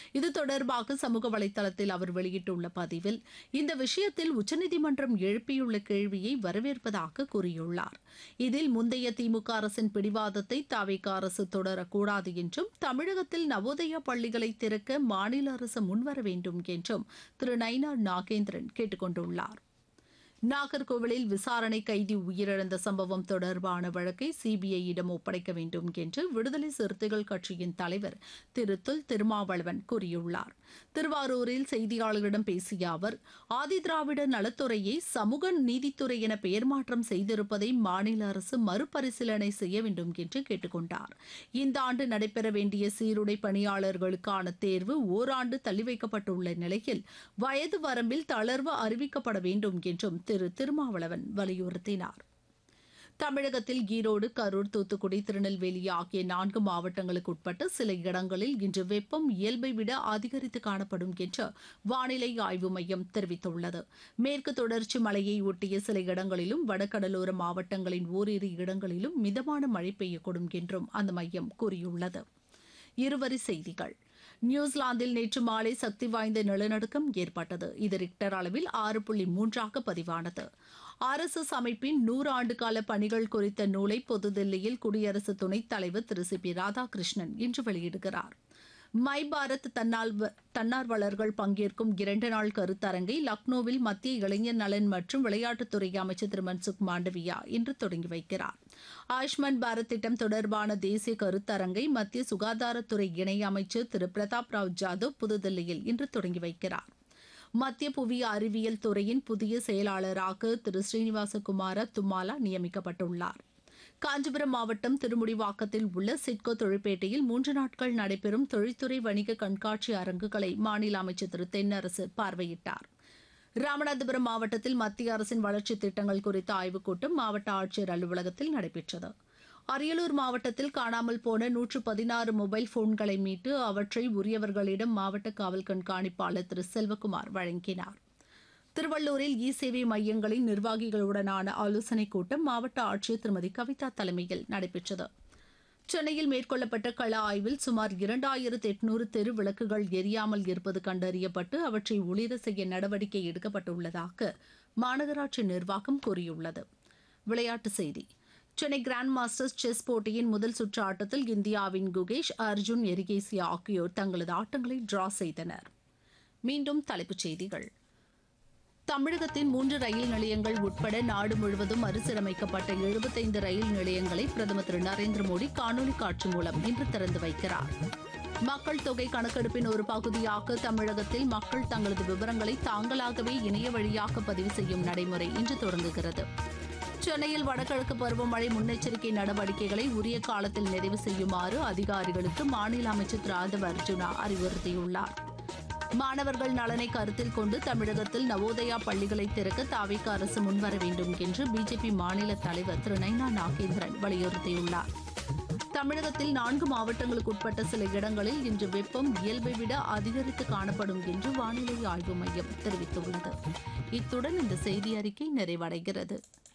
இது தொடர்பாக சமூக வலைதளத்தில் அவர் வெளியிட்டுள்ள பதிவில் இந்த விஷயத்தில் உச்சநீதிமன்றம் எழுப்பியுள்ள கேள்வியை வரவேற்பதாக கூறியுள்ளார் இதில் முந்தைய திமுக அரசின் பிடிவாதத்தை தாவேக அரசு தொடரக்கூடாது என்றும் தமிழகத்தில் நவோதயா பள்ளிகளை திறக்க மாநில அரசு முன்வர வேண்டும் என்றும் திரு நயினா நாகேந்திரன் கேட்டுக் கொண்டுள்ளார் நாகர்கோவிலில் விசாரணை கைதி உயிரிழந்த சம்பவம் தொடர்பான வழக்கை சிபிஐயிடம் ஒப்படைக்க வேண்டும் என்று விடுதலை சிறுத்தைகள் கட்சியின் தலைவர் திரு தொல் திருமாவளவன் கூறியுள்ளார் திருவாரூரில் செய்தியாளர்களிடம் பேசிய அவர் ஆதிதிராவிட நலத்துறையை சமூக நீதித்துறை என பெயர் மாற்றம் செய்திருப்பதை மாநில அரசு மறுபரிசீலனை செய்ய வேண்டும் என்று கேட்டுக்கொண்டார் இந்த ஆண்டு நடைபெற வேண்டிய சீருடை பணியாளர்களுக்கான தேர்வு ஓராண்டு தள்ளி வைக்கப்பட்டுள்ள நிலையில் வயது வரம்பில் தளர்வு அறிவிக்கப்பட வேண்டும் என்றும் திரு திருமாவளவன் வலியுறுத்தினார் தமிழகத்தில் ஈரோடு கரூர் தூத்துக்குடி திருநெல்வேலி ஆகிய நான்கு மாவட்டங்களுக்கு உட்பட்ட சில இடங்களில் இன்று வெப்பம் இயல்பை விட அதிகரித்து காணப்படும் என்று வானிலை ஆய்வு மையம் தெரிவித்துள்ளது மேற்கு தொடர்ச்சி மலையை ஒட்டிய சில இடங்களிலும் வடகடலோர மாவட்டங்களின் ஓரிரு இடங்களிலும் மிதமான மழை பெய்யக்கூடும் என்றும் அந்த மையம் கூறியுள்ளது இருவரி செய்திகள் நியூசிலாந்தில் நேற்று மாலை சக்தி வாய்ந்த நிலநடுக்கம் ஏற்பட்டது இது ரிக்டர் அளவில் ஆறு புள்ளி மூன்றாக பதிவானது ஆர்எஸ்எஸ் அமைப்பின் நூறு ஆண்டுகால பணிகள் குறித்த நூலை புதுதில்லியில் குடியரசு துணைத் தலைவர் திரு சி பி ராதாகிருஷ்ணன் இன்று வெளியிடுகிறார் மை பாரத் தன்னால்வ தன்னார்வலர்கள் பங்கேற்கும் இரண்டு நாள் கருத்தரங்கை லக்னோவில் மத்திய இளைஞர் நலன் மற்றும் விளையாட்டுத்துறை அமைச்சர் திரு மன்சுக் மாண்டவியா இன்று தொடங்கி வைக்கிறார் ஆயுஷ்மான் பாரத் திட்டம் தொடர்பான தேசிய கருத்தரங்கை மத்திய சுகாதாரத்துறை இணை அமைச்சர் திரு பிரதாப் ராவ் ஜாதவ் புதுதில்லியில் இன்று தொடங்கி வைக்கிறார் மத்திய புவி அறிவியல் துறையின் புதிய செயலாளராக திரு ஸ்ரீனிவாச குமார தும்மாலா நியமிக்கப்பட்டுள்ளார் காஞ்சிபுரம் மாவட்டம் திருமுடிவாக்கத்தில் உள்ள சிட்கோ தொழிற்பேட்டையில் மூன்று நாட்கள் நடைபெறும் தொழில்துறை வணிக கண்காட்சி அரங்குகளை மாநில அமைச்சர் திரு தென்னரசு பார்வையிட்டார் ராமநாதபுரம் மாவட்டத்தில் மத்திய அரசின் வளர்ச்சித் திட்டங்கள் குறித்த ஆய்வுக் கூட்டம் மாவட்ட ஆட்சியர் அலுவலகத்தில் நடைபெற்றது அரியலூர் மாவட்டத்தில் காணாமல் போன நூற்று பதினாறு மொபைல் போன்களை மீட்டு அவற்றை உரியவர்களிடம் மாவட்ட காவல் கண்காணிப்பாளர் திரு செல்வகுமார் வழங்கினார் திருவள்ளூரில் இ சேவை மையங்களின் நிர்வாகிகளுடனான ஆலோசனைக் கூட்டம் மாவட்ட ஆட்சியர் திருமதி கவிதா தலைமையில் நடைபெற்றது சென்னையில் மேற்கொள்ளப்பட்ட கள ஆய்வில் சுமார் இரண்டாயிரத்து எட்நூறு தெரு விளக்குகள் எரியாமல் இருப்பது கண்டறியப்பட்டு அவற்றை ஒளிர செய்ய நடவடிக்கை எடுக்கப்பட்டுள்ளதாக மாநகராட்சி நிர்வாகம் கூறியுள்ளது விளையாட்டுச் செய்தி சென்னை கிராண்ட் மாஸ்டர்ஸ் செஸ் போட்டியின் முதல் சுற்று ஆட்டத்தில் இந்தியாவின் குகேஷ் அர்ஜுன் எரிகேசி ஆகியோர் தங்களது ஆட்டங்களை டிரா செய்தனர் மீண்டும் தலைப்புச் செய்திகள் தமிழகத்தின் மூன்று ரயில் நிலையங்கள் உட்பட நாடு முழுவதும் மறுசீரமைக்கப்பட்ட எழுபத்தைந்து ரயில் நிலையங்களை பிரதமர் திரு நரேந்திர மோடி காணொலி காட்சி மூலம் இன்று திறந்து வைக்கிறார் மக்கள் தொகை கணக்கெடுப்பின் ஒரு பகுதியாக தமிழகத்தில் மக்கள் தங்களது விவரங்களை தாங்களாகவே இணைய வழியாக பதிவு செய்யும் நடைமுறை இன்று தொடங்குகிறது சென்னையில் வடகிழக்கு பருவமழை முன்னெச்சரிக்கை நடவடிக்கைகளை உரிய காலத்தில் நிறைவு செய்யுமாறு அதிகாரிகளுக்கு மாநில அமைச்சர் திரு ஆதவ அர்ஜுனா அறிவுறுத்தியுள்ளார் மாணவர்கள் நலனை கருத்தில் கொண்டு தமிழகத்தில் நவோதயா பள்ளிகளை திறக்க தாவிக அரசு முன்வர வேண்டும் என்று பிஜேபி மாநில தலைவர் திரு நைனா நாகேந்திரன் வலியுறுத்தியுள்ளார் தமிழகத்தில் நான்கு மாவட்டங்களுக்கு உட்பட்ட சில இடங்களில் இன்று வெப்பம் இயல்பை விட அதிகரித்து காணப்படும் என்று வானிலை ஆய்வு மையம் தெரிவித்துள்ளது இத்துடன் இந்த செய்தி அறிக்கை நிறைவடைகிறது